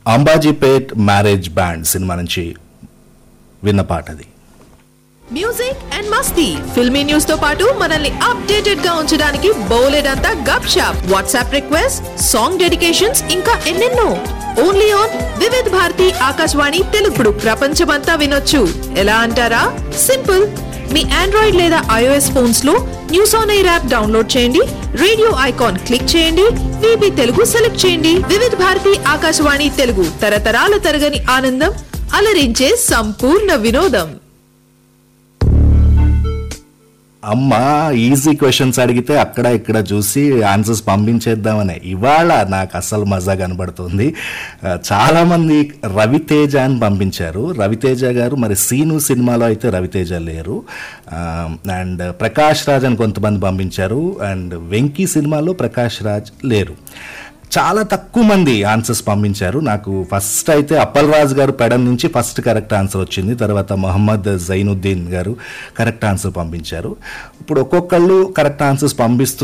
Ambajipet marriage band cinema నుంచి విన్న పాట అది మ్యూజిక్ అండ్ మస్తీ ఫిల్మీ న్యూస్ తో పాటు మనల్ని అప్డేటెడ్ గా ఉంచడానికి బోలెడ్ అంతా గప్ షాప్ వాట్సాప్ రిక్వెస్ట్ సాంగ్ డెడికేషన్స్ ఇంకా ఎన్నెన్నో ఓన్లీ ఆన్ వివిధ్ భారతి ఆకాశవాణి తెలుగుడు ప్రపంచమంతా వినొచ్చు ఎలా అంటారా సింపుల్ మీ ఆండ్రాయిడ్ లేదా ఐఓఎస్ ఫోన్స్ లో news on air app download చేయండి రేడియో ఐకాన్ క్లిక్ చేయండి వీబీ తెలుగు సెలెక్ట్ చేయండి వివిధ్ భారతి ఆకాశవాణి తెలుగు తరతరాల తరగని ఆనందం అలరించే సంపూర్ణ వినోదం అమ్మ ఈజీ క్వశ్చన్స్ అడిగితే అక్కడ ఇక్కడ చూసి ఆన్సర్స్ పంపించేద్దామనే ఇవాళ నాకు అసలు మజా కనబడుతుంది ఆ, చాలా మంది రవితేజ అని పంపించారు రవితేజ గారు మరి సీను సినిమాలో అయితే రవితేజ లేరు అండ్ ప్రకాష్ రాజ్ అని కొంతమంది పంపించారు అండ్ వెంకీ సినిమాలో ప్రకాష్ రాజ్ లేరు చాలా తక్కువ మంది ఆన్సర్స్ పంపించారు నాకు ఫస్ట్ అయితే అప్పల్ రాజ్ గారు పెడన్ నుంచి ఫస్ట్ కరెక్ట్ ఆన్సర్ వచ్చింది తర్వాత మొహమ్మద్ జైనుద్దీన్ గారు కరెక్ట్ ఆన్సర్ పంపించారు ఇప్పుడు ఒక్కొక్కళ్ళు కరెక్ట్ ఆన్సర్స్ పంపిస్తున్నారు